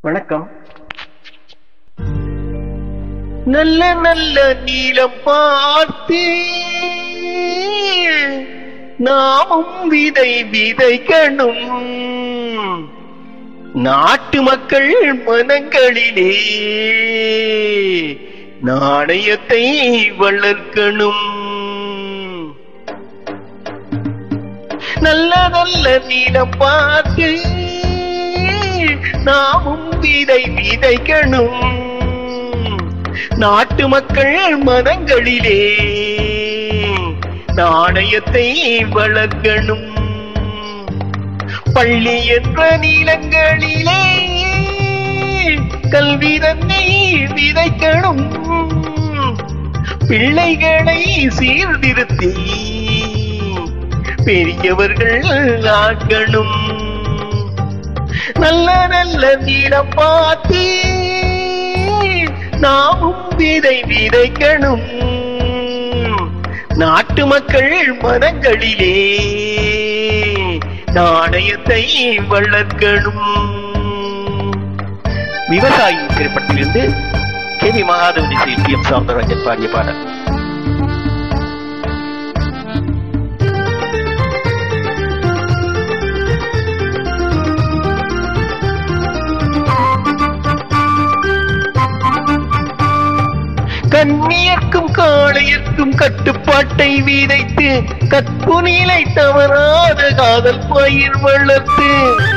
வணக்கம் நல்ல நல்ல நீளம் பார்த்து நாமும் விதை விதைக்கணும் நாட்டு மக்கள் மனங்களிலே நாணயத்தை வளர்க்கணும் நல்ல நல்ல நீளம் பார்த்து நாமும் விதை விதைக்கணும் நாட்டு மக்கள் மனங்களிலே நாணயத்தை வளர்க்கணும் பள்ளி என்ற நீளங்களிலே கல்வி தன்னை விதைக்கணும் பிள்ளைகளை சீர்திருத்தி பெரியவர்கள் ஆக்கணும் நல்ல நல்ல நீளம் பார்த்து நாமும் விதை விதைக்கணும் நாட்டு மக்கள் மனங்களிலே நாணயத்தை வளர்க்கணும் விவசாயி திரைப்படத்திலிருந்து கே வி மகாதேவன் இசை டி எம் சவுந்தரராஜன் பாடிய பாடல் கண்ணியர்க்கும் காளையர்க்கும் கட்டுப்பாட்டை விதைத்து கற்பு நிலை தவறாத காதல் பயிர் வளர்த்து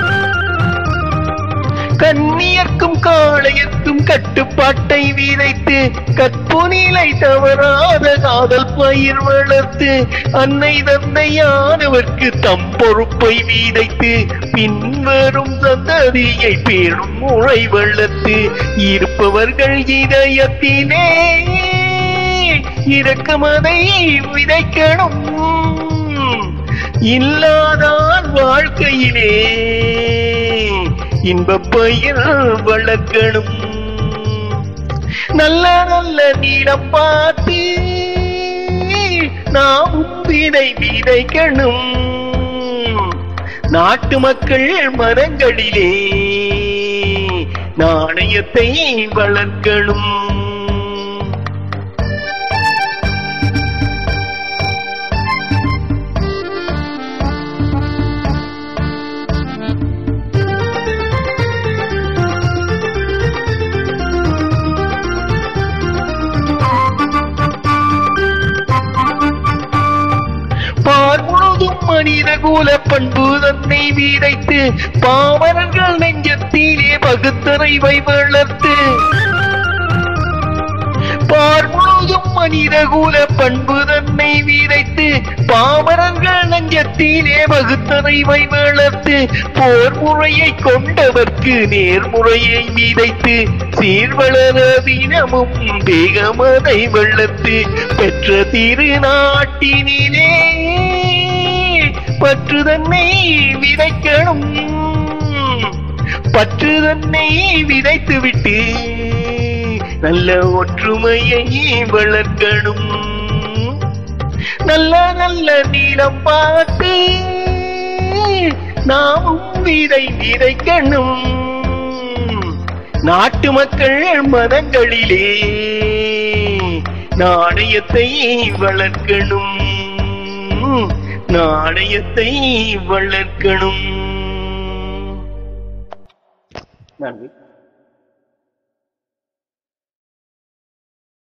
கண்ணியர்க்கும் காளையர்க்கும் கட்டுப்பாட்டை விதைத்து கற்பு நிலை தவறாத காதல் பயிர் வளர்த்து அன்னை தந்தையானவர்க்கு தம் பொறுப்பை விதைத்து பின்வரும் சந்ததியை பெரும் முளை வளர்த்து இருப்பவர்கள் இதயத்திலே இரக்கமதை விதைக்கணும் இல்லாதான் வாழ்க்கையிலே இன்பப் பயிர் வளர்க்கணும் நல்ல நல்ல நீளம் பார்த்து நாமும் விதை விதைக்கணும் நாட்டு மக்கள் மனங்களிலே நாணயத்தை வளர்க்கணும் பார் முழுதும் மனித குல பண்பு தன்னை விதைத்து பாமரர்கள் நெஞ்சத்திலே பகுத்தறிவை வளர்த்து பார் முழுதும் மனித குல பண்பு தன்னை விதைத்து பாமரர்கள் நெஞ்சத்திலே வகுத்தறிவை வளர்த்து போர் முறையை கொண்டவர்க்கு நேர்முறையை விதைத்து சீர்வளர தினமும் வேகமதை வளர்த்து பெற்ற திருநாட்டினிலே பற்று தன்னை விதைக்கணும் பற்று தன்னை விதைத்து விட்டு நல்ல ஒற்றுமையை வளர்க்கணும் நல்ல நல்ல நீளம் பார்த்து நாமும் விதை விதைக்கணும் நாட்டு மக்கள் மனங்களிலே நாணயத்தை வளர்க்கணும் நாணயத்தை வளர்க்கணும் நன்றி